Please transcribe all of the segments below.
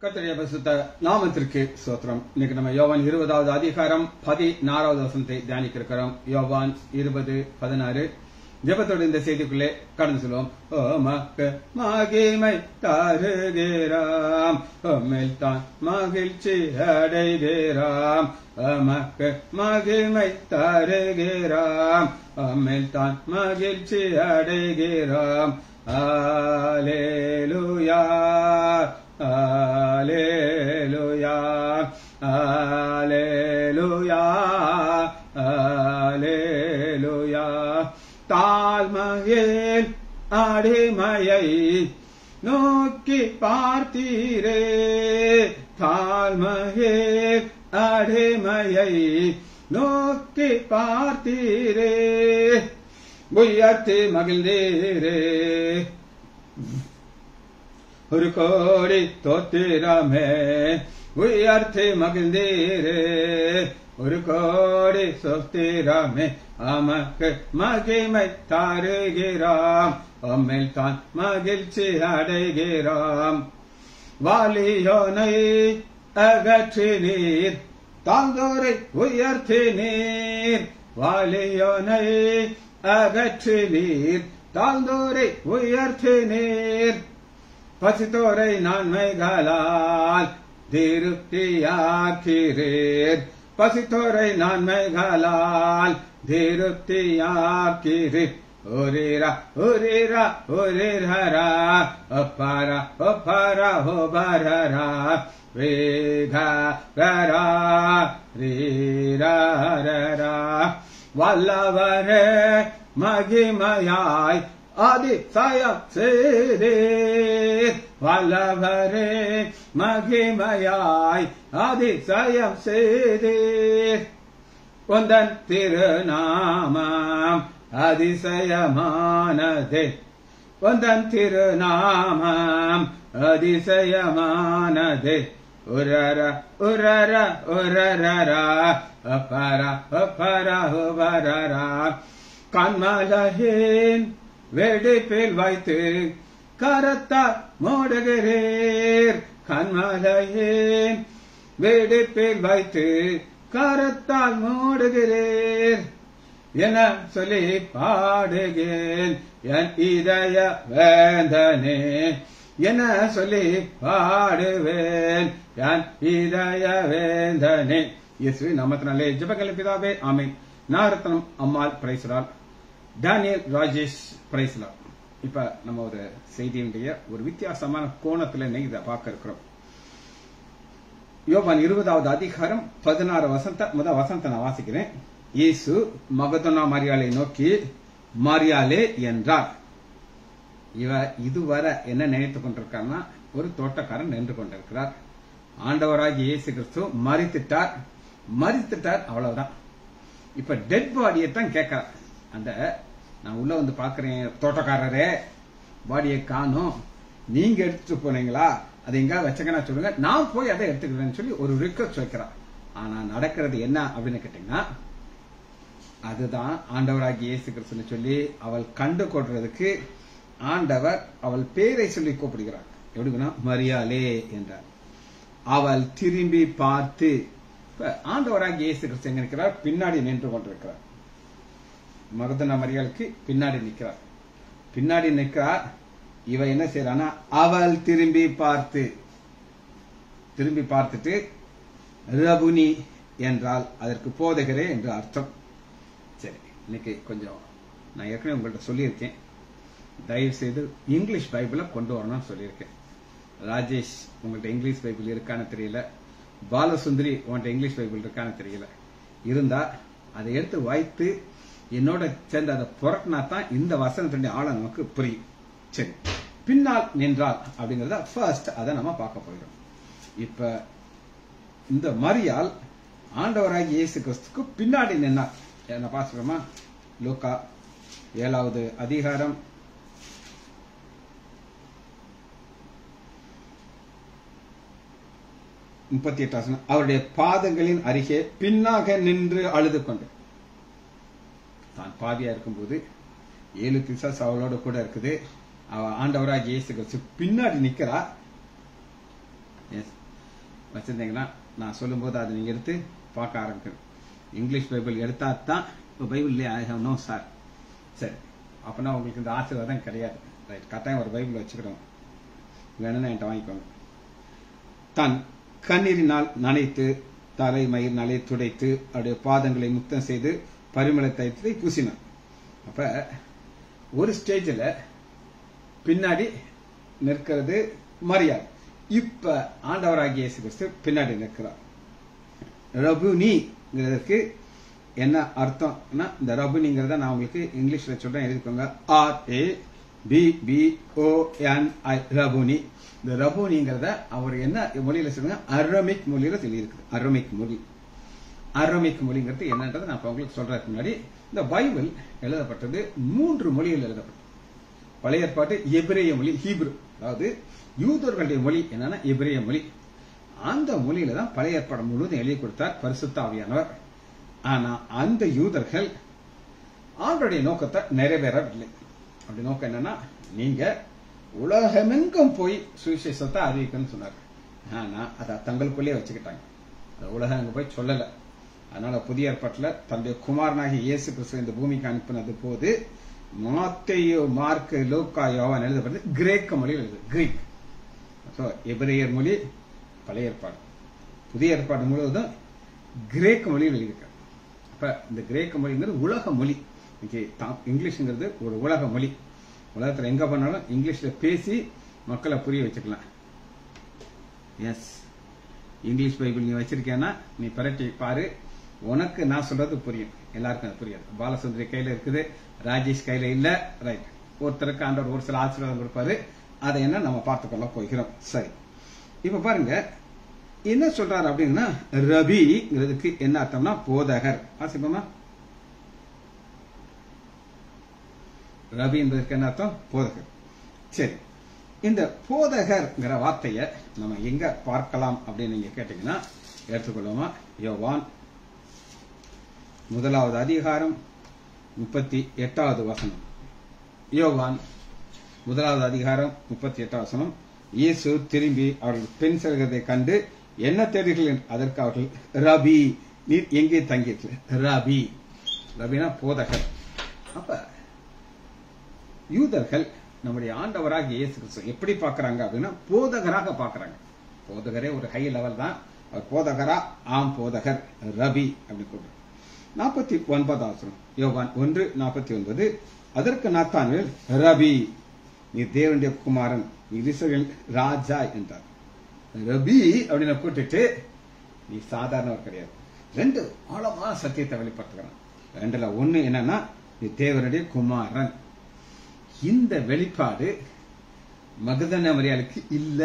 கர்த்தருடைய பரிசுத்த நாமத்திற்கு சோத்திரம் இன்னைக்கு நம்ம யோவான் இருபதாவது அதிகாரம் பதினாறாவது வசனத்தை தியானிக்க இருக்கிறோம் யோவான் இருபது பதினாறு ஜெபத்தோடு இந்த செய்திக்குள்ளே கடந்து செல்வோம் ஓ மக்க மகிமை தருகிறாம் மேல் தான் மகிழ்ச்சி அடைகிறாம் மக்க மகிமை தருகிறாம் மேல் தான் மகிழ்ச்சி அடைகிறாம் ஆலேலுயா ஆலேலுயா ஆலேலுயா ஆலேலுயா தாழ்மையில் அடிமையை நோக்கி பார்த்தீரே தாழ்மையில் அடிமையை நோக்கி பார்த்தீரே உயர்த்தி மகிழ்ந்தீரே ஒரு கோடி தோத்திரமே உயர்த்தி மகிழ்ந்தீரே ஒரு கோடி சொஸ்திரமே அமக்கு மகிமை தருகிறாம் அம்மில் தான் மகிழ்ச்சி அடைகிறாம் வாலியோனை அகற்றி நீர் தாந்தோரை உயர்த்தி நீர் வாலியோனை அகற்றி நீர் தாழ்ந்தோரை உயர்த்தி நீர் பசித்தோரை நன்மைகளால் திருப்தியாக்கிறீர் பசித்தோரை நன்மைகளால் திருப்தியாக்கிறீர் ஒரேரா ஒரேரா ஒரேரா ஒப்பாரா ஒப்பாரா ஒபரரா வேகரா ரீரரா வல்லவரே மகிமையாய் அதிசயம் செய்தீர் வல்லவரே மகிமையாய் அதிசயம் செய்தீர் உந்தன் திருநாமம் அதிசயமானதே உந்தன் திருநாமம் அதிசயமானதே உரர உரர உரரரா அபர அபர உபரரா கண்மலையின் வெடிப்பில் வைத்து கரத்தால் மூடுகிறீர் கண்மலையின் வெடிப்பில் வைத்து கரத்தால் மூடுகிறீர் என சொல்லி பாடுகிறேன் என் இதய வேந்தனே என சொல்லி பாடுவேன் என் இதய வேந்தனே இயேசுவி நாமத்தினாலே ஜெபங்கள் பிதாவே ஆமீன் நாரத்தனம் அம்மாள் பிரைஸ்லால் டேனியல் ராஜேஷ் பிரைஸ்லால் இப்ப நம்ம ஒரு செய்தியினுடைய ஒரு வித்தியாசமான கோணத்துல இதை பார்க்க இருக்கிறோம் யோபான் இருபதாவது அதிகாரம் பதினாறு வசந்த முத வசந்த நான் வாசிக்கிறேன் இயேசு மகதோனா மரியாளை நோக்கி மரியாளே என்றார் இவ இதுவரை என்ன நினைத்துக் கொண்டிருக்காருன்னா ஒரு தோட்டக்காரன் நின்று கொண்டிருக்கிறார் ஆண்டவராகி இயேசு கிறிஸ்து மறித்துட்டார் மறித்துட்டார் அவ்வளவுதான் இப்ப டெட் பாடியை தான் கேட்கிறார் அந்த நான் உள்ள வந்து பாக்குறேன் தோட்டக்காரரே பாடியை காணும் நீங்க எடுத்துட்டு போனீங்களா அதை எங்காவது வச்சங்கன்னா சொல்லுங்க நான் போய் அதை எடுத்துக்கிறேன்னு சொல்லி ஒரு ரிக்வஸ்ட் வைக்கிறார் ஆனா நடக்கிறது என்ன அப்படின்னு கேட்டீங்கன்னா அதுதான் ஆண்டவராகி இயேசு கிறிஸ்துன்னு சொல்லி அவள் கண்டு கொள்றதுக்கு ஆண்டவர் அவள் பேரை சொல்லி கூப்பிடுகிறார் எப்படின்னா மரியாலே என்றார் அவள் திரும்பி பார்த்து ஆண்டவராகி இயேசு கிறிஸ்து எங்க நிற்கிறார் பின்னாடி நின்று கொண்டிருக்கிறார் மகதனா மரியாளுக்கு பின்னாடி நிற்கிறார் பின்னாடி நிற்கிறார் இவ என்ன செய்யறானா அவள் திரும்பி பார்த்து திரும்பி பார்த்துட்டு ரபுனி என்றால் அதற்கு போதகரே என்று அர்த்தம் சரி இன்னைக்கு கொஞ்சம் நான் ஏற்கனவே உங்கள்கிட்ட சொல்லியிருக்கேன் தயவு செய்து இங்கிலீஷ் பைபிளை கொண்டு வரணும்னு சொல்லியிருக்கேன் ராஜேஷ் உங்கள்கிட்ட இங்கிலீஷ் பைபிள் இருக்கான்னு தெரியல பாலசுந்தரி உன்கிட்ட இங்கிலீஷ் பைபிள் இருக்கான்னு தெரியல இருந்தா அதை எடுத்து வாய்த்து என்னோட சேர்ந்து அதை புரட்டினா தான் இந்த வசனத்தினுடைய ஆழம் நமக்கு புரியும் சரி பின்னால் நின்றால் அப்படிங்கறத ஃபர்ஸ்ட் அதை நம்ம பார்க்க போகிறோம் இப்ப இந்த மரியால் ஆண்டவராகி இயேசு கிறிஸ்துக்கு பின்னாடி நின்னார் என்ன பாசுறோமா லூக்கா ஏழாவது அதிகாரம் முப்பத்தி எட்டாம் அவருடைய பாதங்களின் அருகே பின்னாக நின்று அழுது கொண்டு தான் பாவியா இருக்கும்போது ஏழு பிசாசு அவளோட கூட இருக்குது அவ ஆண்டவராக இயேசு கிறிஸ்து பின்னாடி நிக்கிறா எஸ் வச்சிருந்தீங்கன்னா நான் சொல்லும்போது அதை நீங்க எடுத்து பார்க்க ஆரம்பிக்கணும் இங்கிலீஷ் பைபிள் எடுத்தா தான் இப்போ பைபிள்லேயே ஐ ஹவ் நோ சார் சரி அப்பனா உங்களுக்கு இந்த ஆசீர்வாதம் கிடையாது ரைட் கட்டாயம் ஒரு பைபிள் வச்சுக்கிறோம் வேணும்னா என்கிட்ட வாங்கிக்கோங்க தன் கண்ணீரினால் நனைத்து தலை மயிர்னாலே துடைத்து அவருடைய பாதங்களை முத்தம் செய்து பரிமள தைத்ததை பூசினார் அப்ப ஒரு ஸ்டேஜில் பின்னாடி நிற்கிறது மரியாதை இப்ப ஆண்டவராகிய இயேசு கிறிஸ்து பின்னாடி நிற்கிறார் ரபுனிங்கிறதுக்கு என்ன அர்த்தம்னா இந்த ரபுனிங்கிறத நான் உங்களுக்கு இங்கிலீஷ்ல சொல்றேன் எழுதிக்கோங்க R A B B O N I Rabboni இந்த ரபுனிங்கிறத அவர் என்ன மொழியில சொல்லுங்க அரமிக் மொழியில சொல்லியிருக்குது அரமிக் மொழி அரமிக் மொழிங்கிறது என்னன்றது நான் இப்ப உங்களுக்கு சொல்றதுக்கு முன்னாடி இந்த பைபிள் எழுதப்பட்டது மூன்று மொழியில் எழுதப்பட்டது பழைய ஏற்பாட்டு எபிரேய மொழி ஹீப்ரு அதாவது யூதர்களுடைய மொழி என்னன்னா எபிரேய மொழி அந்த மொழியில தான் பழைய ஏற்பாடு முழுவதும் எழுதி கொடுத்தார் பரிசுத்த ஆவியானவர் ஆனா அந்த யூதர்கள் ஆண்டோடைய நோக்கத்தை நிறைவேறவில்லை அப்படி நோக்கம் என்னன்னா நீங்க உலகமெங்கும் போய் சுவிசேஷத்தை அறிவிக்கணும்னு சொன்னார் ஆனா அதை தங்களுக்குள்ளே வச்சுக்கிட்டாங்க அது உலகம் அங்க போய் சொல்லல அதனால புதிய ஏற்பாட்டில் தன்னுடைய குமாரனாகி இயேசு கிறிஸ்து இந்த பூமிக்கு அனுப்பினது போது மாத்தையோ மார்க்கு லோக்கா யோவான் எழுதப்பட்டது கிரேக்க மொழியில் எழுது கிரீக் ஸோ எபிரேயர் மொழி பழைய ஏற்பாடு புதிய ஏற்பாடு முழுவதும் கிரேக்க மொழியில் எழுதியிருக்காங்க அப்ப இந்த கிரேக்க மொழிங்கிறது உலக மொழி இன்னைக்கு இங்கிலீஷ்ங்கிறது ஒரு உலக மொழி உலகத்துல எங்க பண்ணாலும் இங்கிலீஷ்ல பேசி மக்களை புரிய வச்சுக்கலாம் எஸ் இங்கிலீஷ் பைபிள் நீ வச்சிருக்கேன்னா நீ பரட்டி பாரு உனக்கு நான் சொல்றது புரியும் எல்லாருக்கும் அது புரியாது பாலசுந்தரி கையில இருக்குது ராஜேஷ் கையில இல்ல ரைட் ஒருத்தருக்கு ஆண்டவர் ஒரு சில ஆசீர்வாதம் கொடுப்பாரு அதை என்ன நம்ம பார்த்துக்கொள்ள போகிறோம் சரி இப்ப பாருங்க என்ன சொல்றாரு அப்படின்னா ரபிங்கிறதுக்கு என்ன அர்த்தம்னா போதகர் வாசிப்போமா ரபி என்பதற்கு என்ன அர்த்தம் போதகர் சரி இந்த போதகர்ங்கிற வார்த்தையை நம்ம எங்க பார்க்கலாம் அப்படின்னு நீங்க கேட்டீங்கன்னா எடுத்துக்கொள்வோமா யோவான் முதலாவது அதிகாரம் முப்பத்தி எட்டாவது வசனம் யோவான் முதலாவது அதிகாரம் முப்பத்தி எட்டாவது வசனம் இயேசு திரும்பி அவர்கள் பெண் செல்கிறதை கண்டு என்ன தேடுகிறீர்கள் அதற்கு அவர்கள் ரபி நீர் எங்கே தங்கியிருக்க ரபி ரபினா போதகர் அப்ப யூதர்கள் நம்முடைய ஆண்டவராக இயேசு கிறிஸ்து எப்படி பார்க்கறாங்க அப்படின்னா போதகராக பார்க்கறாங்க போதகரே ஒரு ஹை லெவல் தான் அவர் போதகரா ஆம் போதகர் ரபி அப்படி கூப்பிடுறாங்க நாற்பத்தி ஒன்பதாம் வசனம் யோவான் ஒன்று நாற்பத்தி ஒன்பது அதற்கு நாத்தான்வேல் ரபி நீ தேவனுடைய குமாரன் நீ இஸ்ரவேல் ராஜா என்றார் ரபி அப்படின்னு கூட்டிட்டு நீ சாதாரணவர் கிடையாது ரெண்டு ஆழமான சத்தியத்தை வெளிப்படுத்துகிறான் ரெண்டுல ஒண்ணு என்னன்னா நீ தேவனுடைய குமாரன் இந்த வெளிப்பாடு மகதன மரியாளுக்கு இல்ல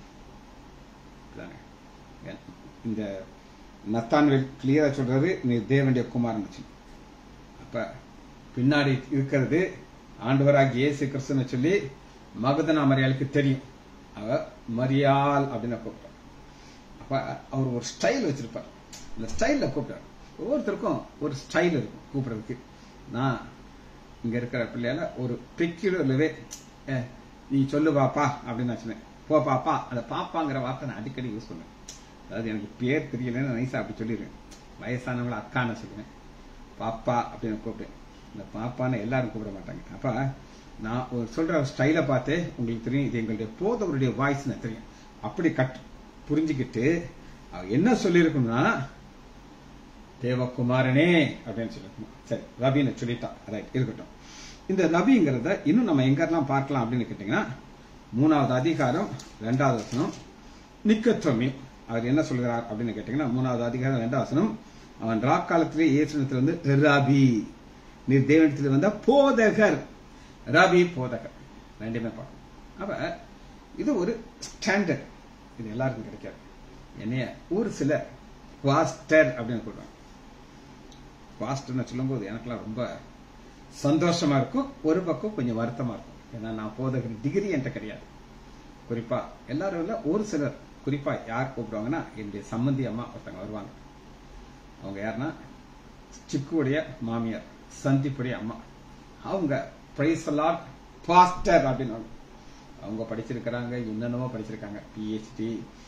இந்த நத்தான்வேல் கிளியரா சொல்றது நீ தேவனுடைய குமாரன் அப்ப பின்னாடி இருக்கிறது ஆண்டவராகி இயேசு கிறிஸ்துன்னு சொல்லி மகதனா மரியாளுக்கு தெரியும் அவ மரியாள் அப்படின்னு கூப்பிட்டார் அப்ப அவர் ஒரு ஸ்டைல் வச்சிருப்பார் இந்த ஸ்டைல்ல கூப்பிட்டார் ஒவ்வொருத்தருக்கும் ஒரு ஸ்டைல் இருக்கும் கூப்பிடுறதுக்கு நான் இங்க இருக்கிற பிள்ளையால ஒரு பெக்யூலர்லவே நீ சொல்லு பாப்பா அப்படின்னு நான் சொன்னேன் போ பாப்பா அந்த பாப்பாங்கிற வார்த்தை நான் அடிக்கடி யூஸ் பண்ணுவேன் அதாவது எனக்கு பேர் தெரியலன்னு நைஸா அப்படி சொல்லிடுவேன் வயசானவங்கள அக்கான்னு சொல்லுவேன் பாப்பா அப்படின்னு கூப்பிடுவேன் இந்த பாப்பான்னு எல்லாரும் கூப்பிட மாட்டாங்க அப்ப நான் ஒரு சொல்ற ஸ்டைலை பார்த்தே உங்களுக்கு தெரியும் இது எங்களுடைய போதவருடைய வாய்ஸ் தெரியும் அப்படி கட் புரிஞ்சுக்கிட்டு என்ன சொல்லியிருக்கணும்னா தேவகுமாரனே அப்படின்னு சொல்லிருக்கணும் சரி ரபின்னு சொல்லிட்டான் ரைட் இருக்கட்டும் இந்த ரபிங்கிறத இன்னும் நம்ம எங்கெல்லாம் பார்க்கலாம் அப்படின்னு கேட்டீங்கன்னா மூணாவது அதிகாரம் ரெண்டாவது வசனம் நிக்கத்தோமி அவர் என்ன சொல்கிறார் அப்படின்னு கேட்டீங்கன்னா மூணாவது அதிகாரம் ரெண்டாவது வசனம் அவன் ராக்காலத்திலே இயேசுனத்தில் வந்து ரபி நீர் தேவனத்தில் வந்த போதகர் ரபி போதகர் ரெண்டுமே பார்க்கணும் அப்ப இது ஒரு ஸ்டாண்டர்ட் இது எல்லாருக்கும் கிடைக்காது என்னைய ஒரு சில பாஸ்டர் அப்படின்னு சொல்றாங்க பாஸ்டர்னு சொல்லும்போது எனக்குலாம் ரொம்ப சந்தோஷமா இருக்கும் ஒரு பக்கம் கொஞ்சம் வருத்தமா இருக்கும் ஏன்னா நான் போதகர் டிகிரி என்கிட்ட கிடையாது குறிப்பா எல்லாரும் இல்ல ஒரு சிலர் குறிப்பா யார் கூப்பிடுவாங்கன்னா என்னுடைய சம்மந்தி அம்மா ஒருத்தவங்க வருவாங்க அவங்க யாருன்னா சிக்குடைய மாமியார் சந்திப்புடைய அம்மா அவங்க பிரைசலாட் பாஸ்டர் அப்படின்னு அவங்க படிச்சிருக்கிறாங்க என்னென்னமோ படிச்சிருக்காங்க பிஹெச்டி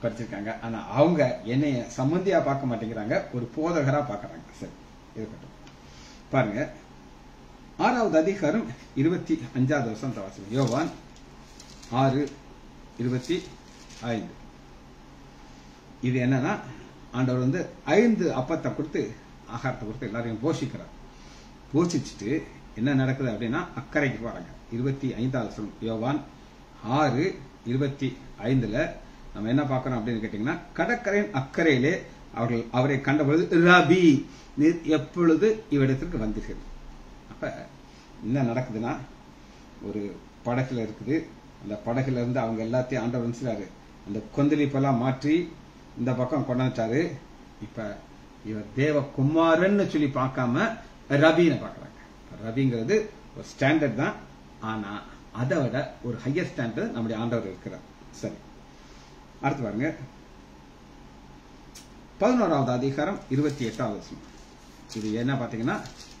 படிச்சிருக்காங்க ஆனா அவங்க என்னைய சம்பந்தியா பார்க்க மாட்டேங்கிறாங்க ஒரு போதகரா பார்க்கறாங்க சரி இருக்கட்டும் பாருங்க ஆறாவது அதிகாரம் இருபத்தி அஞ்சாவது வருஷம் வாசனம் யோவான் ஆறு இருபத்தி ஐந்து இது என்னன்னா ஆண்டவர் வந்து ஐந்து அப்பத்தை கொடுத்து ஆகாரத்தை கொடுத்து எல்லாரையும் போஷிக்கிறார் போஷிச்சுட்டு என்ன நடக்குது அப்படின்னா அக்கறைக்கு போறாங்க இருபத்தி ஐந்தாவது வசனம் யோவான் ஆறு இருபத்தி ஐந்துல நம்ம என்ன பார்க்கறோம் அப்படின்னு கேட்டீங்கன்னா கடற்கரையின் அக்கறையிலே அவர்கள் அவரை கண்டபொழுது ரபி நீர் எப்பொழுது இவ்விடத்திற்கு வந்தீர்கள் அப்ப என்ன நடக்குதுன்னா ஒரு படகுல இருக்குது அந்த படகுல இருந்து அவங்க எல்லாத்தையும் ஆண்டவர் நினைச்சாரு அந்த கொந்தளிப்பெல்லாம் மாற்றி இந்த பக்கம் கொண்டாச்சாரு இப்ப இவர் தேவ குமாரன்னு சொல்லி பார்க்காம ரபின்னு பார்க்கறாங்க ரபிங்கிறது ஒரு ஸ்டாண்டர்ட் தான் ஆனா அதை விட ஒரு ஹையர் ஸ்டாண்டர்ட் நம்முடைய ஆண்டவர் இருக்கிறார் சரி அடுத்து பாருங்க பதினோராவது அதிகாரம் இருபத்தி எட்டாவது வசனம் இது என்ன பாத்தீங்கன்னா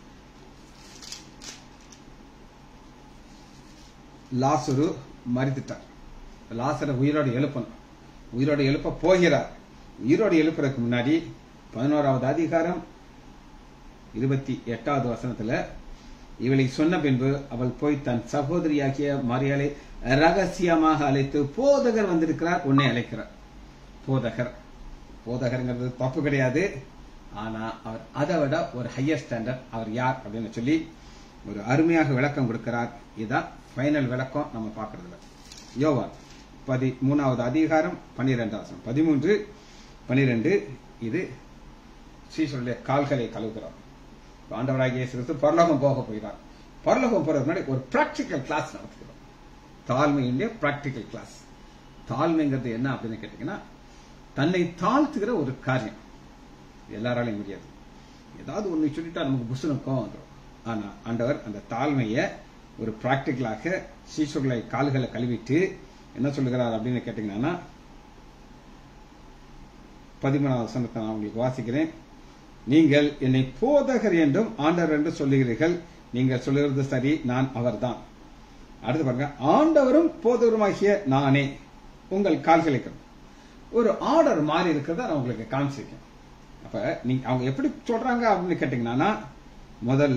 லாசரு மறித்துட்டார் லாசரை உயிரோடு எழுப்பணும் உயிரோடு எழுப்ப போகிறார் உயிரோடு எழுப்புறதுக்கு முன்னாடி பதினோராவது அதிகாரம் இருபத்தி எட்டாவது வசனத்துல இவளை சொன்ன பின்பு அவள் போய் தன் சகோதரியாகிய மரியாதை ரகசியமாக அழைத்து போதகர் வந்திருக்கிறார் உன்னை அழைக்கிறார் போதகர் போதகர்ங்கிறது தப்பு கிடையாது ஆனா அவர் அதை விட ஒரு ஹையர் ஸ்டாண்டர்ட் அவர் யார் அப்படின்னு சொல்லி ஒரு அருமையாக விளக்கம் கொடுக்கிறார் இதுதான் ஃபைனல் விளக்கம் நம்ம பார்க்கறதுல யோவான் பதி மூணாவது அதிகாரம் பன்னிரெண்டாவது பதிமூன்று பன்னிரெண்டு இது ஸ்ரீஸ்வருடைய கால்களை கழுவுகிறார் ஆண்டவராகிய இயேசு கிறிஸ்து பரலோகம் போக போகிறார் பரலோகம் போறதுக்கு முன்னாடி ஒரு பிராக்டிக்கல் கிளாஸ் நடத்துகிறோம் தாழ்மையிலே பிராக்டிக்கல் கிளாஸ் தாழ்மைங்கிறது என்ன அப்படின்னு கேட்டீங்கன்னா தன்னை தாழ்த்துகிற ஒரு காரியம் எல்லாராலையும் முடியாது ஏதாவது ஒண்ணு சொல்லிட்டா நமக்கு புசுனுக்கும் வந்துடும் ஆனா ஆண்டவர் அந்த தாழ்மையை ஒரு பிராக்டிக்கலாக சீசுகளை கால்களை கழுவிட்டு என்ன சொல்லுகிறார் அப்படின்னு கேட்டீங்கன்னா பதிமூணாவது வசனத்தை நான் உங்களுக்கு வாசிக்கிறேன் நீங்கள் என்னை போதகர் என்றும் ஆண்டவர் என்று சொல்லுகிறீர்கள் நீங்கள் சொல்லுகிறது சரி நான் அவர்தான் அடுத்து பாருங்க ஆண்டவரும் போதவருமாகிய நானே உங்கள் கால்களை கழுவும். ஒரு ஆர்டர் மாறி இருக்கிறத நான் உங்களுக்கு காமிச்சிருக்கேன் அப்ப நீங்க அவங்க எப்படி சொல்றாங்க அப்படின்னு கேட்டீங்கன்னா முதல்ல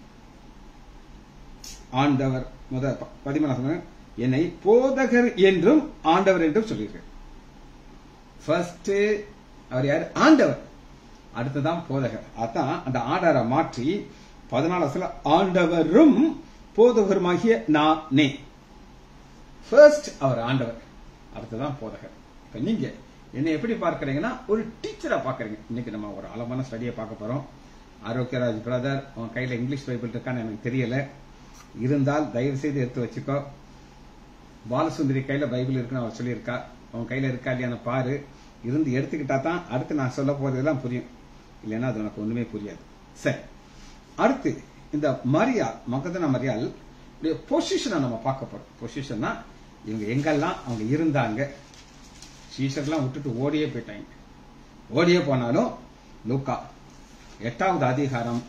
ஆண்டவர் முத பதிமூணாவது என்னை போதகர் என்றும் ஆண்டவர் என்றும் சொல்லியிருக்க ஃபர்ஸ்ட் அவர் யார் ஆண்டவர் அடுத்ததான் போதகர் அதான் அந்த ஆர்டரை மாற்றி பதினாலு ஆண்டவரும் போதகருமாகிய நானே ஃபர்ஸ்ட் அவர் ஆண்டவர் அடுத்ததான் போதகர் இப்ப நீங்க என்னை எப்படி பார்க்கறீங்கன்னா ஒரு டீச்சரா பார்க்கறீங்க இன்னைக்கு நம்ம ஒரு ஆழமான ஸ்டடியை பார்க்க போறோம் ஆரோக்கியராஜ் பிரதர் உன் கையில இங்கிலீஷ் பைபிள் இருக்கான்னு எனக்கு தெரியல இருந்தால் தயவு செய்து எடுத்து வச்சுக்கோ பாலசுந்தரி கையில பைபிள் இருக்குன்னு அவர் சொல்லியிருக்கா உன் கையில இருக்கா இல்லையான பாரு இருந்து எடுத்துக்கிட்டா தான் அடுத்து நான் சொல்ல போறதெல்லாம் புரியும் இல்லைன்னா அது உனக்கு ஒண்ணுமே புரியாது சரி அடுத்து இந்த மரியாள் மகதன மரியாள் பொசிஷனை நம்ம பார்க்க போறோம் பொசிஷன்னா இவங்க எங்கெல்லாம் அவங்க இருந்தாங்க சீசர்லாம் விட்டுட்டு ஓடியே போயிட்டாங்க ஓடியே போனாலும் லூக்கா எட்டாவது அதிகாரம்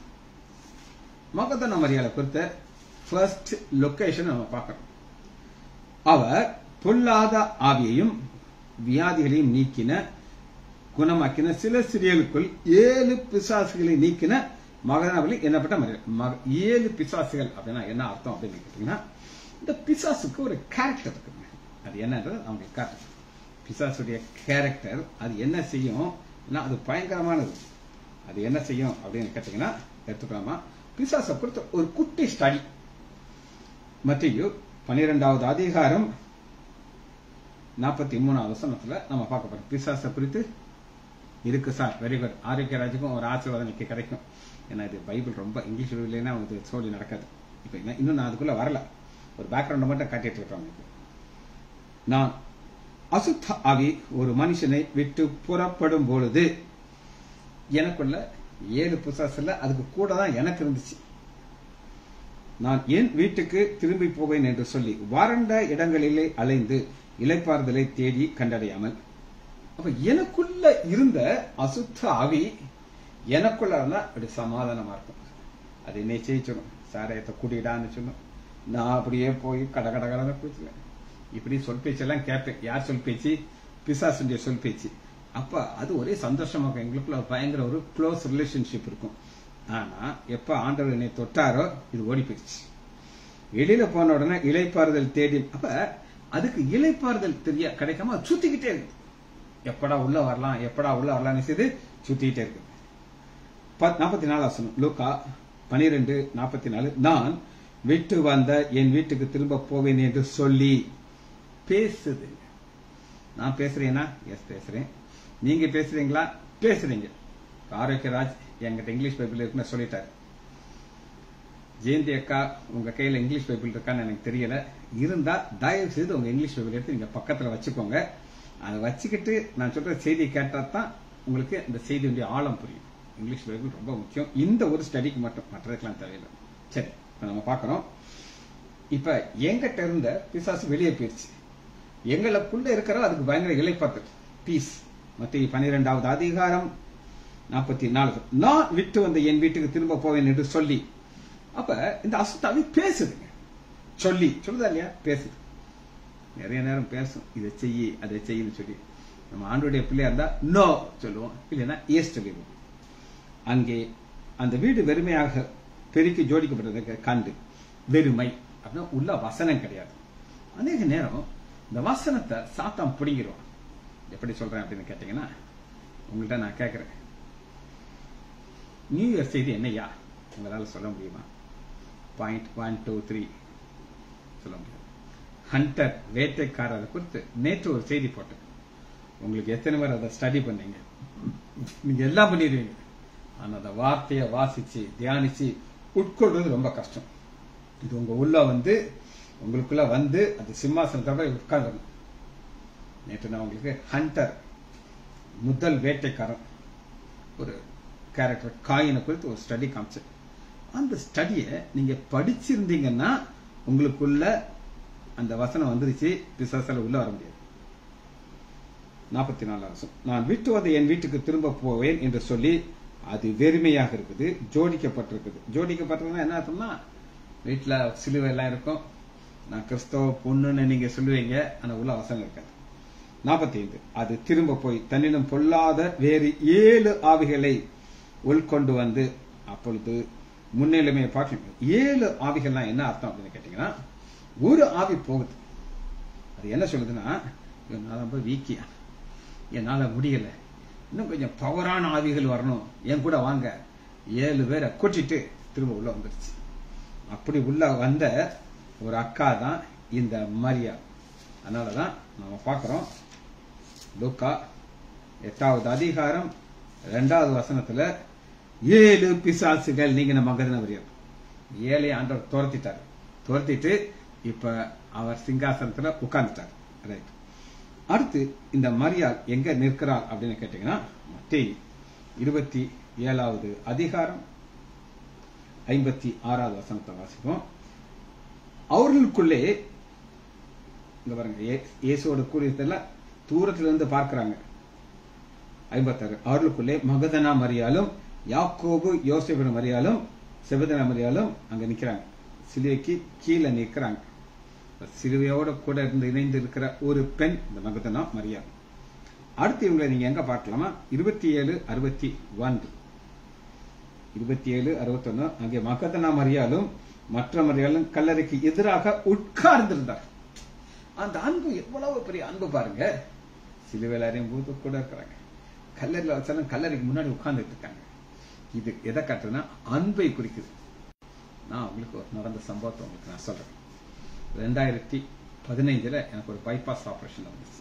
மகதன மரியாதை குறித்த ஃபர்ஸ்ட் லொகேஷன் நம்ம பார்க்கிறோம் அவர் பொல்லாத ஆவியையும் வியாதிகளையும் நீக்கின குணமாக்கின சில சிறியலுக்குள் ஏழு பிசாசுகளை நீக்கின மகனாவளி என்னப்பட்ட மரியாதை மக- ஏழு பிசாசுகள் அப்படின்னா என்ன அர்த்தம் அப்படின்னு கேட்டீங்கன்னா இந்த பிசாசுக்கு ஒரு கேரக்டர் இருக்குங்க அது என்னன்றது அவங்களுக்கு காட்டுது பிசாசுடைய கேரக்டர் அது என்ன செய்யும் ஏன்னா அது பயங்கரமானது அது என்ன செய்யும் அப்படின்னு கேட்டீங்கன்னா எடுத்துக்கலாமா பிசாசை குறித்த ஒரு குட்டி ஸ்டடி மத்தியு பனிரெண்டாவது அதிகாரம் நாற்பத்தி மூணாவது வசனத்துல நம்ம பார்க்க போறோம் பிசாசை குறித்து இருக்கு சார் வெரி குட் ஆரோக்கியராஜுக்கும் ஒரு ஆசீர்வாதம் இன்னைக்கு கிடைக்கும் ஏன்னா இது பைபிள் ரொம்ப இங்கிலீஷ் இல்லைன்னா இது சொல்லி நடக்காது இப்ப என்ன- இன்னும் நான் அதுக்குள்ள வரல ஒரு பேக்ரவுண்ட் மட்டும் காட்டிட்டு இருக்கோம் உங்களுக்கு. நான் அசுத்த ஆவி ஒரு மனுஷனை விட்டு புறப்படும் பொழுது எனக்குள்ள ஏழு பிசாசுல அதுக்கு கூட தான் எனக்கு இருந்துச்சு நான் என் வீட்டுக்கு திரும்பி போவேன் என்று சொல்லி வறண்ட இடங்களிலே அலைந்து இலைப்பாறுதலை தேடி கண்டடையாமல் அப்ப எனக்குள்ள இருந்த அசுத்த ஆவி எனக்குள்ள இருந்தா அப்படி சமாதானமா இருக்கும் அது என்னை ஜெயிச்சிடும் சாராயத்தை கூட்டிடான்னு சொல்லும் நான் அப்படியே போய் கட கட கடனை குடிச்சுவேன் இப்படி சொல் பேச்செல்லாம் கேட்பேன் யார் சொல் பேச்சு பிசாசுடைய சொல் பேச்சு அப்ப அது ஒரே சந்தோஷமா இருக்கும் எங்களுக்குள்ள பயங்கர ஒரு க்ளோஸ் ரிலேஷன்ஷிப் இருக்கும் ஆனா எப்ப ஆண்டவர் என்னை தொட்டாரோ இது ஓடி போயிடுச்சு வெளியில போன உடனே இலைப்பாறுதல் தேடி அப்ப அதுக்கு இலைப்பாறுதல் தெரிய கிடைக்காம அது சுத்திக்கிட்டே இருக்கு எப்படா உள்ள வரலாம் எப்படா உள்ள வரலாம்னு செய்து சுத்திக்கிட்டே இருக்கு நாற்பத்தி நாலு வசனம் லூக்கா பனிரெண்டு நாற்பத்தி நாலு நான் விட்டு வந்த என் வீட்டுக்கு திரும்ப போவேன் என்று சொல்லி பேசுது நான் பேசுறேனா எஸ் பேசுறேன் நீங்க பேசுறீங்களா பேசுறீங்க ஆரோக்கியராஜ் என்கிட்ட இங்கிலீஷ் பைபிள் இருக்குன்னு சொல்லிட்டாரு ஜெயந்தி அக்கா உங்க கையில இங்கிலீஷ் பைபிள் இருக்கான்னு எனக்கு தெரியல இருந்தா தயவு செய்து உங்க இங்கிலீஷ் பைபிள் எடுத்து நீங்க பக்கத்துல வச்சுக்கோங்க அதை வச்சுக்கிட்டு நான் சொல்ற செய்தி கேட்டா தான் உங்களுக்கு இந்த செய்தியுடைய ஆழம் புரியும் இங்கிலீஷ் பைபிள் ரொம்ப முக்கியம் இந்த ஒரு ஸ்டடிக்கு மட்டும் மற்றதுக்கெல்லாம் தேவையில்லை சரி இப்ப நம்ம பார்க்கறோம் இப்ப எங்கிட்ட இருந்த பிசாசு வெளியே போயிருச்சு எங்களுக்குள்ள இருக்கிற அதுக்கு பயங்கர இலைப்பாத்து பீஸ் மத்திய பனிரெண்டாவது அதிகாரம் நாற்பத்தி நாலு நான் விட்டு வந்த என் வீட்டுக்கு திரும்ப போவேன் என்று சொல்லி அப்ப இந்த அசுத்தாவி பேசுதுங்க சொல்லி சொல்லுதா இல்லையா பேசுது நிறைய நேரம் பேசும் இதை செய்யி அதை செய்யுன்னு சொல்லி நம்ம ஆண்டுடைய பிள்ளையா இருந்தா நோ சொல்லுவோம் இல்லைன்னா ஏஸ் சொல்லிடுவோம் அங்கே அந்த வீடு வெறுமையாக பெருக்கி ஜோடிக்கப்பட்டதை கண்டு வெறுமை அப்படின்னா உள்ள வசனம் கிடையாது அநேக நேரம் இந்த வசனத்தை சாத்தான் பிடிங்கிருவான் எப்படி சொல்றேன் அப்படின்னு கேட்டீங்கன்னா உங்கள்கிட்ட நான் கேட்கிறேன் நியூ இயர் செய்தி என்னையா உங்களால சொல்ல முடியுமா பாயிண்ட் ஒன் டூ த்ரீ சொல்ல முடியாது ஹண்டர் வேட்டைக்காரரை குறித்து நேற்று ஒரு செய்தி போட்டேன் உங்களுக்கு எத்தனை பேர் அதை ஸ்டடி பண்ணீங்க நீங்க எல்லாம் பண்ணிடுவீங்க ஆனா அந்த வார்த்தையை வாசிச்சு தியானிச்சு உட்கொள்றது ரொம்ப கஷ்டம் இது உங்க உள்ள வந்து உங்களுக்குள்ள வந்து அது சிம்மாசனத்தோட உட்கார்ந்துடும் நேற்று நான் உங்களுக்கு ஹண்டர் முதல் வேட்டைக்காரன் ஒரு கேரக்டர் காயினை குறித்து ஒரு ஸ்டடி காமிச்சேன் அந்த ஸ்டடியை நீங்க படிச்சிருந்தீங்கன்னா உங்களுக்குள்ள அந்த வசனம் வந்துருச்சு பிசாசால உள்ள வர முடியாது நாற்பத்தி நாலாம் வருஷம் நான் விட்டு வந்து என் வீட்டுக்கு திரும்ப போவேன் என்று சொல்லி அது வெறுமையாக இருக்குது ஜோடிக்கப்பட்டிருக்குது ஜோடிக்கப்பட்டிருந்தா என்ன அர்த்தம்னா வீட்டுல சிலுவை எல்லாம் இருக்கும் நான் கிறிஸ்தவ பொண்ணுன்னு நீங்க சொல்லுவீங்க ஆனா உள்ள வசனம் இருக்காது நாற்பத்தி ஐந்து அது திரும்ப போய் தன்னிடம் பொல்லாத வேறு ஏழு ஆவிகளை உள்கொண்டு வந்து அப்பொழுது முன்னிலைமையை பார்க்கணும் ஏழு ஆவிகள்லாம் என்ன அர்த்தம் அப்படின்னு கேட்டீங்கன்னா ஒரு ஆவி போகுது அது என்ன சொல்லுதுன்னா என்னால ரொம்ப வீக்கியா என்னால முடியல இன்னும் கொஞ்சம் பவரான ஆவிகள் வரணும் என் கூட வாங்க ஏழு பேரை கூட்டிட்டு திரும்ப உள்ள வந்துருச்சு அப்படி உள்ள வந்த ஒரு அக்கா தான் இந்த மரியா அதனாலதான் நாம பார்க்கிறோம் லூக்கா எட்டாவது அதிகாரம் ரெண்டாவது வசனத்துல ஏழு பிசாசுகள் நீங்க நம்ம அங்கதான் வரையும் ஏழை ஆண்டவர் துரத்திட்டாரு துரத்திட்டு இப்ப அவர் சிங்காசனத்துல உட்கார்ந்துட்டார் ரைட் அடுத்து இந்த மரியாள் எங்க நிற்கிறாள் அப்படின்னு கேட்டீங்கன்னா மத்தேயு இருபத்தி ஏழாவது அதிகாரம் ஐம்பத்தி ஆறாவது வசனத்தை வாசிப்போம் அவர்களுக்குள்ளே இங்க பாருங்க இயே- இயேசுவோட கூடியதெல்லாம் தூரத்துல இருந்து பார்க்கறாங்க ஐம்பத்தாறு அவர்களுக்குள்ளே மகதனா மரியாலும் யாக்கோபு யோசேபின மரியாலும் செபதனா மரியாலும் அங்க நிக்கிறாங்க சிலுவைக்கு கீழே நிக்கிறாங்க சிலுவையோட கூட இருந்து இணைந்து இருக்கிற ஒரு பெண் இந்த மகதனா மரியாள் அடுத்து இவங்களை நீங்க எங்க பார்க்கலாமா இருபத்தி ஏழு அறுபத்தி ஒன்று இருபத்தி ஏழு அறுபத்தொன்னு அங்கே மகதனா மரியாலும் மற்ற மரியாலும் கல்லறைக்கு எதிராக உட்கார்ந்திருந்தார் அந்த அன்பு எவ்வளவு பெரிய அன்பு பாருங்க சிலுவையில் அறியும் போது கூட இருக்கிறாங்க கல்லறையில் வச்சாலும் கல்லறைக்கு முன்னாடி உட்கார்ந்துட்டு இருக்காங்க இது எதை காட்டுதுன்னா அன்பை குறிக்குது நான் உங்களுக்கு ஒரு நடந்த சம்பவத்தை உங்களுக்கு நான் சொல்றேன் ரெண்டாயிரத்தி பதினைஞ்சுல எனக்கு ஒரு பைபாஸ் ஆபரேஷன் நடந்துச்சு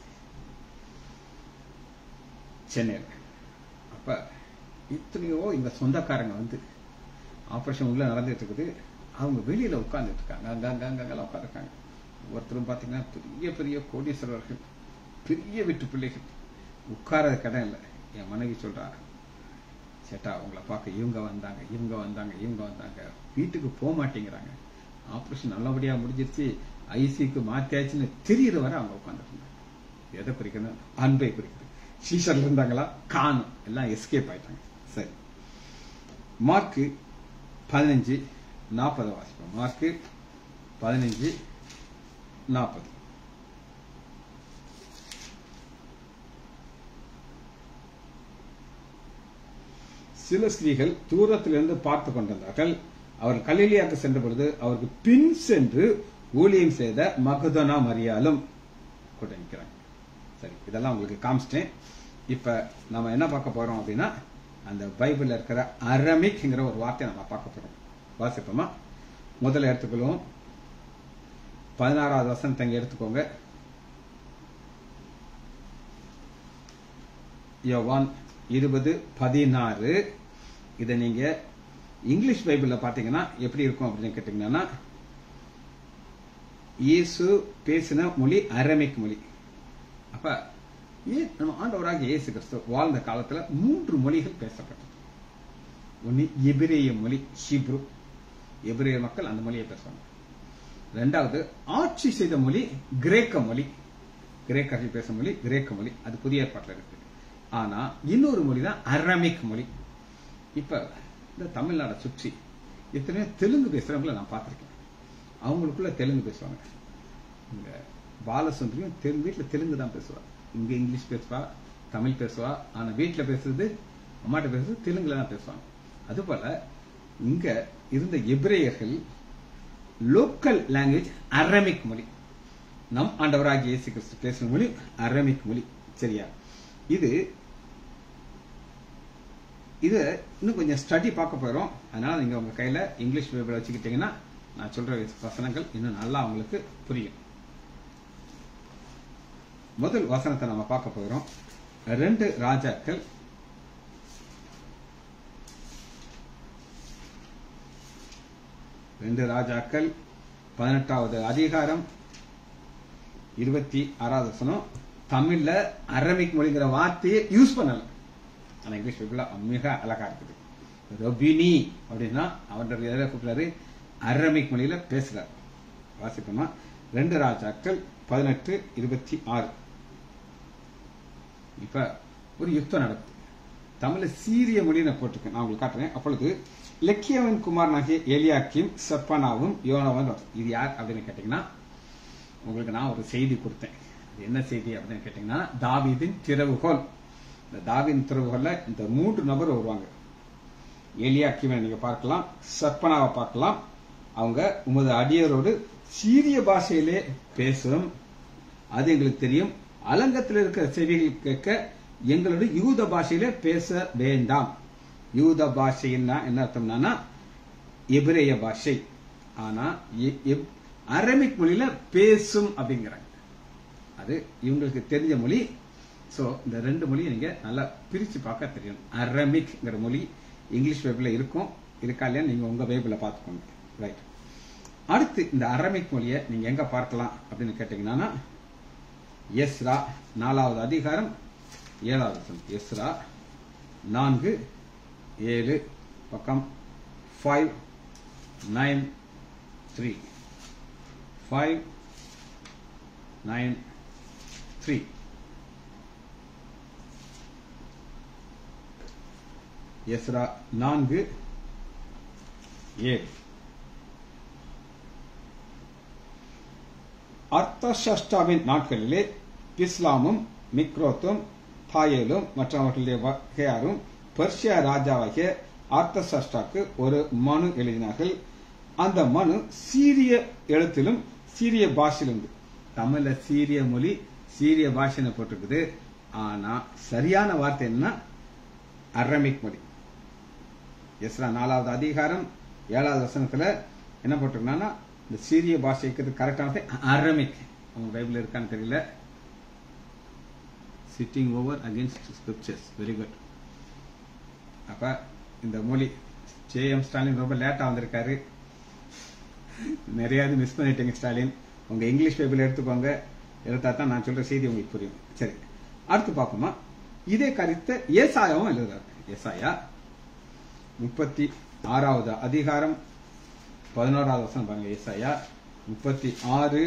சென்னையில் அப்ப இத்தனையோ எங்க சொந்தக்காரங்க வந்து ஆபரேஷன் உள்ள நடந்துட்டு இருக்குது அவங்க வெளியில உட்கார்ந்துட்டு இருக்காங்க அங்க அங்க அங்க அங்கெல்லாம் உட்காந்துருக்காங்க ஒருத்தரும் பாத்தீங்கன்னா பெரிய பெரிய கோடீஸ்வரர்கள் பெரிய வீட்டு பிள்ளைகள் உட்காரது இடம் இல்லை என் மனைவி சொல்றா சேட்டா உங்களை பார்க்க இவங்க வந்தாங்க இவங்க வந்தாங்க இவங்க வந்தாங்க வீட்டுக்கு போக மாட்டேங்கிறாங்க ஆபரேஷன் நல்லபடியா முடிஞ்சிருச்சு ஐசிக்கு மாத்தியாச்சுன்னு தெரியுற வரை அவங்க உட்காந்துருந்தாங்க எதை குறிக்கணும் அன்பை குறிக்குது சீசர்ல இருந்தாங்களா காணும் எல்லாம் எஸ்கேப் ஆயிட்டாங்க சரி மார்க்கு பதினஞ்சு நாற்பது வாசிப்போம் மார்க்கு பதினஞ்சு நாற்பது சில ஸ்திரீகள் தூரத்திலிருந்து பார்த்து கொண்டிருந்தார்கள் அவர் கலிலியாக்கு சென்ற பொழுது அவருக்கு பின் சென்று ஊழியம் செய்த மகதோனா மரியாலும் கூட நிற்கிறாங்க சரி இதெல்லாம் உங்களுக்கு காமிச்சிட்டேன் இப்ப நம்ம என்ன பார்க்க போறோம் அப்படின்னா அந்த பைபிள்ல இருக்கிற அரமிக்ங்கிற ஒரு வார்த்தையை நம்ம பார்க்க போறோம் வாசிப்போமா முதல்ல எடுத்துக்கொள்வோம் பதினாறாவது வசனத்தை இங்க எடுத்துக்கோங்க யோவான் இருபது பதினாறு இதை நீங்க இங்கிலீஷ் பைபிள்ல பாத்தீங்கன்னா எப்படி இருக்கும் அப்படின்னு கேட்டீங்கன்னா இயேசு பேசின மொழி அரமிக் மொழி அப்ப ஏன் நம்ம ஆண்டவராக இயேசு கிறிஸ்து வாழ்ந்த காலத்துல மூன்று மொழிகள் பேசப்பட்டது ஒன்னு எபிரேய மொழி ஹீப்ரு எபிரேய மக்கள் அந்த மொழியை பேசுவாங்க ரெண்டாவது ஆட்சி செய்த மொழி கிரேக்க மொழி கிரேக்கர்கள் பேசும் மொழி கிரேக்க மொழி அது புதிய ஏற்பாட்டில் இருக்கு ஆனா இன்னொரு மொழி தான் அரமிக் மொழி இப்ப இந்த தமிழ்நாடை சுற்றி எத்தனையோ தெலுங்கு பேசுறவங்கள நான் பார்த்திருக்கேன் அவங்களுக்குள்ள தெலுங்கு பேசுவாங்க இந்த பாலசுந்தரியும் தெலுங்கு வீட்டுல தெலுங்கு தான் பேசுவா இங்க இங்கிலீஷ் பேசுவா தமிழ் பேசுவா ஆனா வீட்டுல பேசுறது அம்மாட்ட பேசுறது தெலுங்குல தான் பேசுவாங்க அதுபோல இங்க இருந்த எபிரேயர்கள் லோக்கல் லாங்குவேஜ் அரமிக் மொழி நம் ஆண்டவராகிய இயேசு கிறிஸ்து பேசும் மொழி அரமிக் மொழி சரியா இது இது இன்னும் கொஞ்சம் ஸ்டடி பார்க்க போறோம் அதனால நீங்க உங்க கையில இங்கிலீஷ் பைபிள் வச்சுக்கிட்டீங்கன்னா நான் சொல்ற வசனங்கள் இன்னும் நல்லா உங்களுக்கு புரியும் முதல் வசனத்தை நம்ம பார்க்க போகிறோம் ரெண்டு ராஜாக்கள் ரெண்டு ராஜாக்கள் பதினெட்டாவது அதிகாரம் இருபத்தி ஆறாவது வசனம் தமிழ்ல அரபிக் மொழிங்கிற வார்த்தையை யூஸ் பண்ணல ஆனா இங்கிலீஷ் பைபிள்ல மிக அழகா இருக்குது ரொபினி அப்படின்னா அவருடைய எதிர கூப்பிடுறாரு அரபிக் மொழியில பேசுறாரு வாசிப்போமா ரெண்டு ராஜாக்கள் பதினெட்டு இருபத்தி ஆறு இப்ப ஒரு யுத்தம் நடக்குது தமிழ்ல சீரிய மொழி நான் போட்டிருக்கேன் நான் உங்களுக்கு காட்டுறேன் அப்பொழுது லக்கியவன் குமாரனாகிய எலியாக்கிம் சப்பனாவும் யோனவன் இது யார் அப்படின்னு கேட்டீங்கன்னா உங்களுக்கு நான் ஒரு செய்தி கொடுத்தேன் அது என்ன செய்தி அப்படின்னு கேட்டீங்கன்னா தாவீதின் திறவுகோல் இந்த தாவீதின் திறவுகோல்ல இந்த மூன்று நபர் வருவாங்க எலியாக்கிமை நீங்க பார்க்கலாம் சப்பனாவை பார்க்கலாம் அவங்க உமது அடியரோடு சீரிய பாஷையிலே பேசும் அது எங்களுக்கு தெரியும் அலங்கத்தில் இருக்கிற செவிகள் கேட்க எங்களோட யூத பாஷையிலே பேச வேண்டாம் யூத பாஷைன்னா என்ன அர்த்தம்னா எபிரேய பாஷை ஆனா அரபிக் மொழியில பேசும் அப்படிங்கிறாங்க அது இவங்களுக்கு தெரிஞ்ச மொழி சோ இந்த ரெண்டு மொழியை நீங்க நல்லா பிரிச்சு பார்க்க தெரியும் அரபிக்ங்கிற மொழி இங்கிலீஷ் பைபிள்ல இருக்கும் இருக்கா இல்லையா நீங்க உங்க பைபிள பார்த்துக்கோங்க ரைட் அடுத்து இந்த அரபிக் மொழியை நீங்க எங்க பார்க்கலாம் அப்படின்னு கேட்டீங்கன்னா எஸ்ரா நாலாவது அதிகாரம் ஏழாவது எஸ்ரா நான்கு ஏழு பக்கம் five nine three five nine three Ezra நான்கு ஏழு அர்த்தசஷ்டாவின் நாட்களிலே பிஸ்லாமும் மிக்ரோத்தும் தாயேலும் மற்றவர்களுடைய வகையாரும் பெர்ஷியா ராஜாவாகிய ஆர்த்தசஷ்டாக்கு ஒரு மனு எழுதினார்கள் அந்த மனு சீரிய எழுத்திலும் சீரிய பாஷையிலும் தமிழ்ல சீரிய மொழி சீரிய பாஷைன்னு போட்டிருக்குது ஆனா சரியான வார்த்தை என்ன அரமிக் மொழி எஸ்ரா நாலாவது அதிகாரம் ஏழாவது வசனத்துல என்ன போட்டிருக்கா இந்த சீரிய பாஷைக்கு கரெக்டானது அரமிக் உங்க பைபிள் இருக்கான்னு தெரியல sitting over against scriptures very good அப்ப இந்த மொழி ஜே எம் ஸ்டாலின் ரொம்ப லேட்டா வந்திருக்காரு நிறைய மிஸ் பண்ணிட்டீங்க ஸ்டாலின் உங்க இங்கிலீஷ் பைபிள் எடுத்துக்கோங்க எடுத்தா தான் நான் சொல்ற செய்தி உங்களுக்கு புரியும் சரி அடுத்து பார்ப்போமா இதே கருத்தை ஏசாயாவும் எழுதுறாரு ஏசாயா முப்பத்தி ஆறாவது அதிகாரம் பதினோராவது வசனம் பாருங்க ஏசாயா முப்பத்தி ஆறு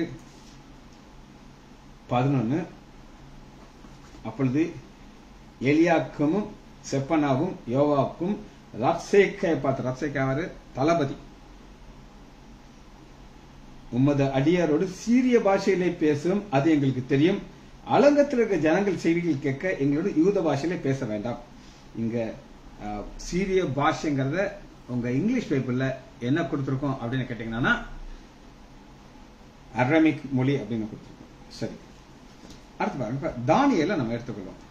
பதினொன்னு அப்பொழுது எலியாக்கமும் செப்பனாவும் யோவாக்கும் ரப்சேக்கை பார்த்து ரப்சேக்காவது தளபதி உமது அடியாரோடு சீரிய பாஷையிலே பேசும் அது எங்களுக்கு தெரியும் அலங்கத்தில் இருக்க ஜனங்கள் செய்திகள் கேட்க எங்களோட யூத பாஷையிலே பேச வேண்டாம் இங்க அஹ், சீரிய பாஷைங்கிறத உங்க இங்கிலீஷ் பேப்பர்ல என்ன கொடுத்துருக்கோம் அப்படின்னு கேட்டீங்கன்னா அரமிக் மொழி அப்படின்னு கொடுத்துருக்கோம் சரி அடுத்து பாருங்க இப்ப தானியல்ல நம்ம எடுத்துக்கொள்வோம்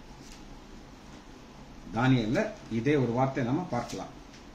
தானியல்ல இதே ஒரு வார்த்தை நம்ம பார்க்கலாம்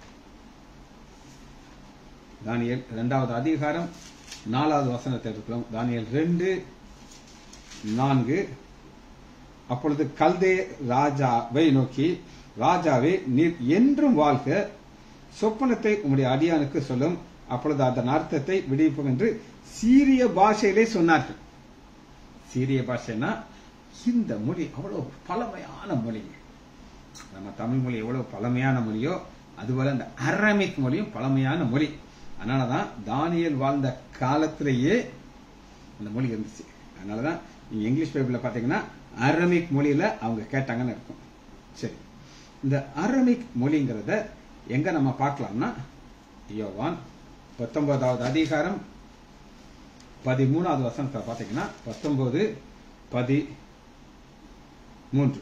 தானியல் இரண்டாவது அதிகாரம் நாலாவது வசனத்தை எடுக்கிறோம் தானியல் ரெண்டு நான்கு அப்பொழுது கல்தே ராஜாவை நோக்கி ராஜாவே நீர் என்றும் வாழ்க சொப்பனத்தை உம்முடைய அடியானுக்கு சொல்லும் அப்பொழுது அதன் அர்த்தத்தை விடுவிப்போம் என்று சீரிய பாஷையிலே சொன்னார்கள் சீரிய பாஷைனா இந்த மொழி அவ்வளவு பழமையான மொழி நம்ம தமிழ் மொழி எவ்வளவு பழமையான மொழியோ அதுபோல இந்த அரமிக் மொழியும் பழமையான மொழி அதனாலதான் தானியல் வாழ்ந்த காலத்திலேயே அந்த மொழி இருந்துச்சு அதனாலதான் நீங்க இங்கிலீஷ் பேப்பர்ல பாத்தீங்கன்னா அரமிக் மொழியில அவங்க கேட்டாங்கன்னு இருக்கும் சரி இந்த அரமிக் மொழிங்கிறத எங்க நம்ம பார்க்கலாம்னா யோவான் பத்தொன்பதாவது அதிகாரம் பதிமூணாவது வசனத்தை பாத்தீங்கன்னா பத்தொன்பது பதி மூன்று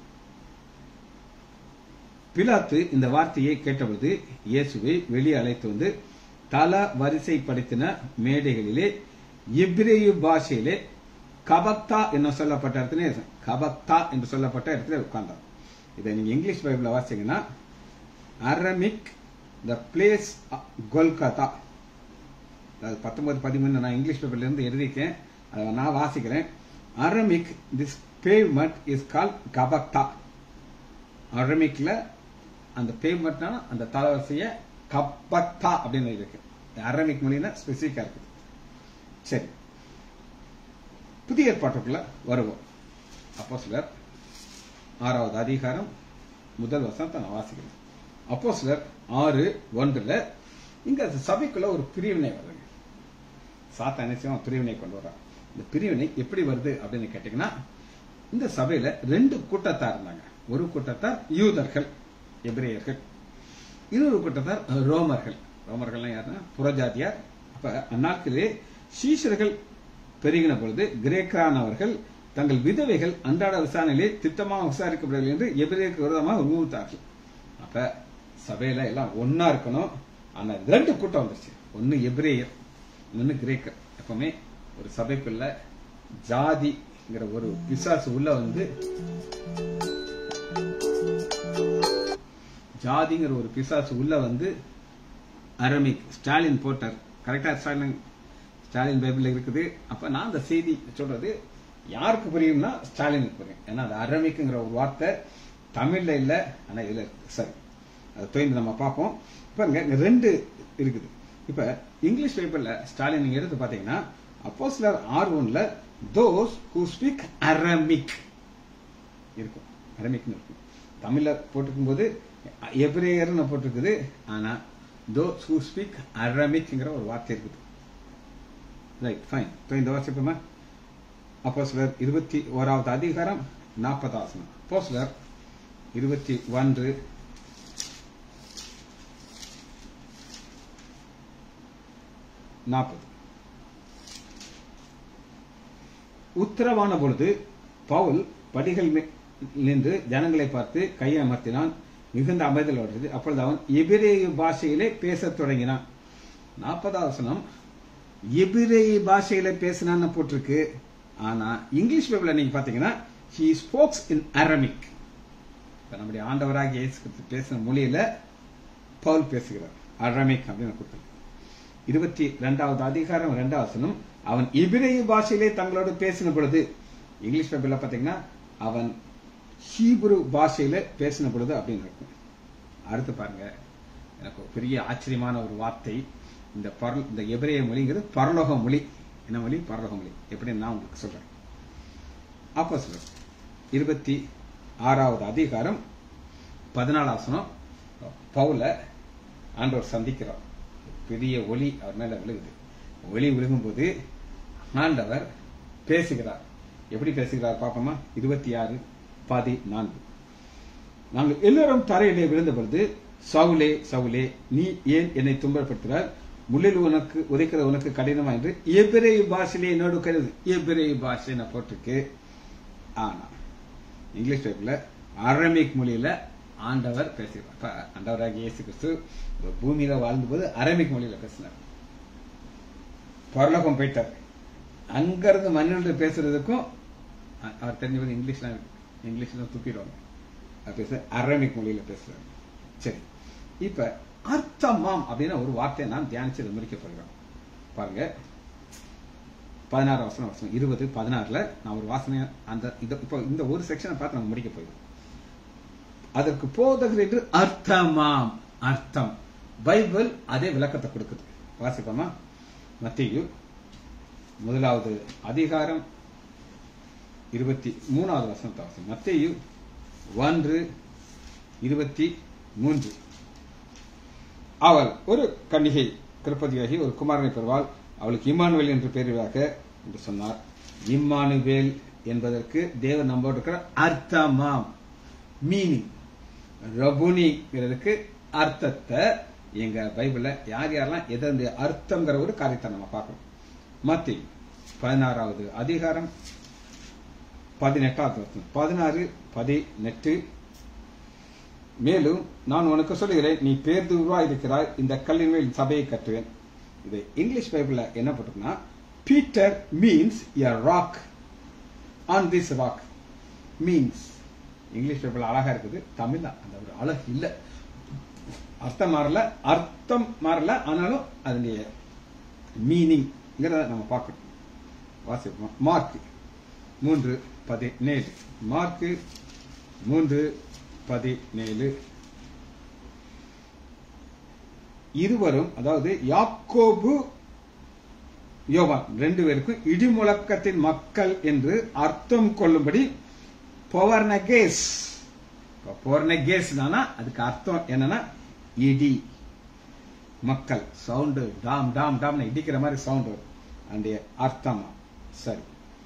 பிலாத்து இந்த வார்த்தையை கேட்டபொழுது இயேசுவை வெளியே அழைத்து வந்து தல வரிசைப்படுத்தின மேடைகளிலே இப்ரேயு பாஷையிலே கபக்தா என்று சொல்லப்பட்ட இடத்துல கபக்தா என்று சொல்லப்பட்ட இடத்துல உட்கார்ந்தார் இதை நீங்க இங்கிலீஷ் பைபிள்ல வாசிங்கன்னா அரமிக் த பிளேஸ் கொல்கத்தா அதாவது பத்தொன்பது பதிமூணு நான் இங்கிலீஷ் பேப்பர்ல இருந்து எழுதியிருக்கேன் அதை நான் வாசிக்கிறேன் Aramaic this pavement is call Gabbatha அரமிக்ல அந்த பேவ்மெண்ட்னா அந்த தலவரிசைய கபக்தா அப்படின்னு இருக்கு அரமிக் மொழியில ஸ்பெசிஃபிக்கா இருக்குது சரி புதிய ஏற்பாட்டுக்குள்ள வருவோம் அப்போ சிலர் ஆறாவது அதிகாரம் முதல் வசனத்தை நான் வாசிக்கிறேன் அப்போ சிலர் ஆறு ஒன்றுல இங்க சபைக்குள்ள ஒரு பிரிவினை வருது சாத்தா என்ன செய்வான் பிரிவினை கொண்டு வர்றான் இந்த பிரிவினை எப்படி வருது அப்படின்னு கேட்டீங்கன்னா இந்த சபையில ரெண்டு கூட்டத்தார் இருந்தாங்க ஒரு கூட்டத்தார் யூதர்கள் எபிரேயர்கள் இன்னொரு கூட்டத்தார் ரோமர்கள் ரோமர்கள்லாம் யாருன்னா புறஜாதியார் அப்ப அந்நாட்களிலே சீஷர்கள் பெருகின பொழுது கிரேக்கரானவர்கள் தங்கள் விதவைகள் அன்றாட விசாரணையிலே திட்டமாக விசாரிக்கப்படவில்லை என்று எபிரேயருக்கு விரோதமாக உருவத்தார்கள் அப்ப சபையில எல்லாம் ஒன்னா இருக்கணும் ஆனா ரெண்டு கூட்டம் வந்துருச்சு ஒன்னு எபிரேயர் இன்னொன்னு கிரேக்கர் எப்பவுமே ஒரு சபைக்குள்ள ஜாதிங்கிற ஒரு பிசாசு உள்ள வந்து ஜாதிங்கிற ஒரு பிசாசு உள்ள வந்து அரமிக் ஸ்டாலின் போட்டார் கரெக்டா ஸ்டாலின் ஸ்டாலின் பைபிள்ல இருக்குது அப்ப நான் அந்த செய்தி சொல்றது யாருக்கு புரியும்னா ஸ்டாலினுக்கு புரியும் ஏன்னா அது அரமிக்குங்கிற ஒரு வார்த்தை தமிழ்ல இல்ல ஆனா இதுல இருக்கு சரி அதை தொய்ந்து நம்ம பார்ப்போம் பாருங்க இங்க ரெண்டு இருக்குது இப்ப இங்கிலீஷ் பேப்பர்ல ஸ்டாலின் நீங்க எடுத்து பாத்தீங்கன்னா அப்போ சிலர் ஆர் ஒன்ல தோஸ் ஹூ ஸ்பீக் அரமிக் இருக்கும் அரமிக்னு இருக்கும் தமிழ்ல போட்டுக்கும் போது எபிரேயர்னு போட்டிருக்குது ஆனா தோஸ் ஹூ ஸ்பீக் அரமிக்ங்கிற ஒரு வார்த்தை இருக்குது ரைட் ஃபைன் இப்போ இந்த வாசிப்போமா அப்போ சிலர் இருபத்தி ஓராவது அதிகாரம் நாற்பதாசனம் அப்போ சிலர் இருபத்தி ஒன்று நாற்பது உத்தரவான பொழுது பவுல் படிகள் மே- நின்று ஜனங்களை பார்த்து கையை அமர்த்தினான் மிகுந்த அமைதல் வருது அப்பொழுது அவன் எபிரேய பாஷையிலே பேசத் தொடங்கினான் நாற்பதாவது வசனம் எபிரேய பாஷையில பேசினான்னு போட்டிருக்கு ஆனா இங்கிலீஷ் பைபிள்ல நீங்க பாத்தீங்கன்னா he ஸ்போக்ஸ் இன் அரமிக் இப்ப நம்முடைய ஆண்டவராகிய இயேசு கிறிஸ்து பேசின மொழியில பவுல் பேசுகிறார் அரமிக் அப்படின்னு கொடுத்திருக்கு இருபத்தி ரெண்டாவது அதிகாரம் இரண்டாவது வசனம் அவன் இபிரேய பாஷையிலே தங்களோடு பேசின பொழுது இங்கிலீஷ் பேப்பர்ல பாத்தீங்கன்னா அவன் ஹீப்ரு பாஷையில பேசின பொழுது அப்படின்னு இருக்கும் அடுத்து பாருங்க எனக்கு ஒரு பெரிய ஆச்சரியமான ஒரு வார்த்தை இந்த பரல் இந்த எபிரேய மொழிங்கிறது பரலோக மொழி என்ன மொழி பரலோக மொழி எப்படின்னு நான் உங்களுக்கு சொல்றேன் அப்போ சொல்றேன் இருபத்தி ஆறாவது அதிகாரம் பதினாலாம் வசனம் பவுல ஆண்டவர் சந்திக்கிறார் பெரிய ஒளி அவர் மேல விழுகுது ஒளி விழுகும்போது ஆண்டவர் பேசுகிறார் எப்படி பேசுகிறார் பாப்போமா இருபத்தி ஆறு பதினான்கு நாங்கள் எல்லோரும் தரையிலே விழுந்த பொழுது சவுலே சவுலே நீ ஏன் என்னை துன்பப்படுத்துகிறார் முள்ளில் உனக்கு உதைக்கிற உனக்கு கடினமா என்று எபிரேய பாஷையிலே என்னோடு கருது எபிரேய பாஷை நான் போட்டிருக்கு ஆனா இங்கிலீஷ் பேப்பர்ல அரமிக் மொழியில ஆண்டவர் பேசுகிறார் அப்ப ஆண்டவராகிய இயேசு கிறிஸ்து இந்த பூமியில வாழ்ந்தபோது அரபிக் மொழியில பேசினார் பரலோகம் போயிட்டார் அங்கிருந்து மண்ணில் பேசுறதுக்கும் அ- அவர் தெரிஞ்சவர் இங்கிலீஷ்ல இங்கிலீஷ்ல துப்பிடுவாங்க அவர் பேச அரபிக் மொழியில பேசுறாரு சரி இப்ப அர்த்தமாம் அப்படின்னா ஒரு வார்த்தையை நான் தியானிச்சு இதை முடிக்க போகிறோம் பாருங்க பதினாறு வசனம் வசனம் இருபது பதினாறுல நான் ஒரு வாசனை அந்த இது இப்போ இந்த ஒரு செக்ஷனை பார்த்து நம்ம முடிக்க போயிடும் அதற்கு போதகர் என்று அர்த்தமாம் அர்த்தம் பைபிள் அதே விளக்கத்தை கொடுக்குது வாசிப்போமா மத்தியு முதலாவது அதிகாரம் இருபத்தி மூணாவது வசனத்தை வாசி மத்தியு ஒன்று இருபத்தி மூன்று அவள் ஒரு கன்னிகை திருப்பதியாகி ஒரு குமாரனை பெறுவாள் அவளுக்கு இம்மானுவேல் என்று பெயரிடுவாக என்று சொன்னார் இம்மானுவேல் என்பதற்கு தேவன் நம்மோடு இருக்கிற அர்த்தமாம் மீனிங் ரபுனிங்கிறதுக்கு அர்த்தத்தை எங்க பைபிள்ல யார் யாரெல்லாம் எதனுடைய அர்த்தங்கிற ஒரு காரியத்தை நம்ம பார்க்கணும் மத்தி பதினாறாவது அதிகாரம் பதினெட்டாவது வசனம் பதினாறு பதினெட்டு மேலும் நான் உனக்கு சொல்லுகிறேன் நீ பேர்துருவா இருக்கிறாய் இந்த கல்லின் மேல் சபையை கட்டுவேன் இது இங்கிலீஷ் பைபிள்ல என்ன போட்டிருக்குன்னா Peter means a rock on this rock means English Bible அழகா இருக்குது தமிழ்ல அந்த ஒரு அழகு இல்ல அர்த்தம் மாறல அர்த்தம் மாறல ஆனாலும் அதனுடைய மீனிங்கிறத நம்ம பார்க்கணும் வாசிப்போம் மார்க் மூன்று பதினேழு மார்க் மூன்று பதினேழு இருவரும் அதாவது யாக்கோபு யோவான் ரெண்டு பேருக்கும் இடிமுழக்கத்தின் மக்கள் என்று அர்த்தம் கொள்ளும்படி பொவர்னகேஸ் பொவர்னகேஸ் அதுக்கு அர்த்தம் என்னன்னா இடி மக்கள் சவுண்டு டாம் டாம் டாம்னு இடிக்கிற மாதிரி சவுண்ட் வரும் அந்த அர்த்தமா சரி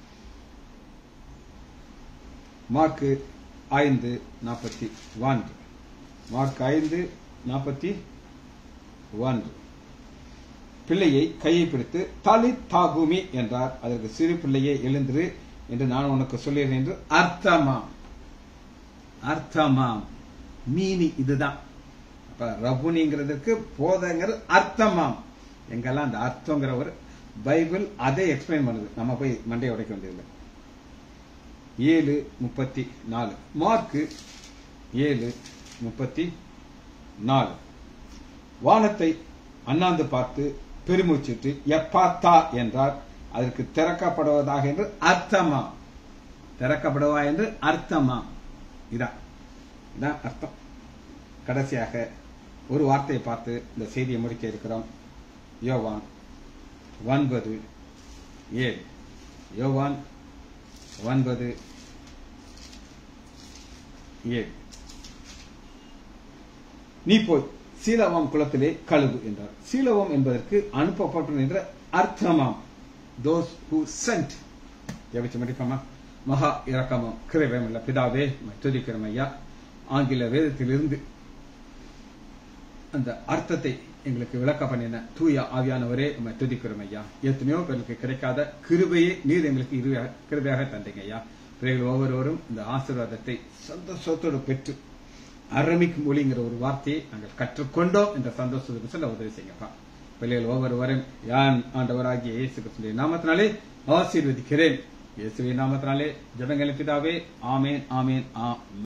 மார்க்கு ஐந்து நாற்பத்தி ஒன்று மார்க் ஐந்து நாற்பத்தி ஒன்று பிள்ளையை கையை பிடித்து தலி தாகுமி என்றார் அதற்கு சிறு பிள்ளையே எழுந்திரு என்று நான் உனக்கு சொல்லிடுறேன் என்று அர்த்தமாம் அர்த்தமாம் மீனி இதுதான் அப்ப ரபுனிங்கிறதுக்கு போதங்கிறது அர்த்தமாம் எங்கெல்லாம் அந்த அர்த்தங்கிற ஒரு பைபிள் அதை எக்ஸ்பிளைன் பண்ணுது நம்ம போய் மண்டையை உடைக்க வேண்டியதில்லை ஏழு முப்பத்தி நாலு மார்க்கு ஏழு முப்பத்தி நாலு வானத்தை அண்ணாந்து பார்த்து பெருமூச்சிட்டு எப்பாத்தா என்றார் அதற்கு திறக்கப்படுவதாக என்று அர்த்தமா திறக்கப்படுவா என்று அர்த்தமா இதான் இதான் அர்த்தம் கடைசியாக ஒரு வார்த்தையை பார்த்து இந்த செய்தியை முடிக்க இருக்கிறோம் யோவான் ஒன்பது ஏழு யோவான் ஒன்பது ஏழு நீ போய் சீலவாம் குளத்திலே கழுவு என்றார் சீலவாம் என்பதற்கு அனுப்பப்பட்டது என்ற அர்த்தமாம் தோஸ் ஹூ சென்ட் ஜெபிச்சு முடிப்போமா மகா இரக்கமும் கிருபையும் இல்ல பிதாவே உம்மை துதிக்கிறோம் ஐயா ஆங்கில வேதத்திலிருந்து அந்த அர்த்தத்தை எங்களுக்கு விளக்க பண்ணின தூய ஆவியானவரே உம்மை துதிக்கிறோம் ஐயா எத்தனையோ பேருக்கு கிடைக்காத கிருபையை நீர் எங்களுக்கு இருவையாக- கிருபையாக தந்தீங்க ஐயா பிள்ளைகள் ஒவ்வொருவரும் இந்த ஆசீர்வாதத்தை சந்தோஷத்தோடு பெற்று அரமிக் மொழிங்கிற ஒரு வார்த்தையை நாங்கள் கற்றுக்கொண்டோம் என்ற சந்தோஷத்துக்கு சொல்ல உதவி செய்யுங்கப்பா பிள்ளைகள் ஒவ்வொருவரும் யான் ஆண்டவராகிய இயேசு கிறிஸ்துவின் நாமத்தினாலே ஆசீர்வதிக்கிறேன் இயேசுவின் நாமத்தினாலே ஜனங்களின் பிதாவே ஆமேன் ஆமேன் ஆ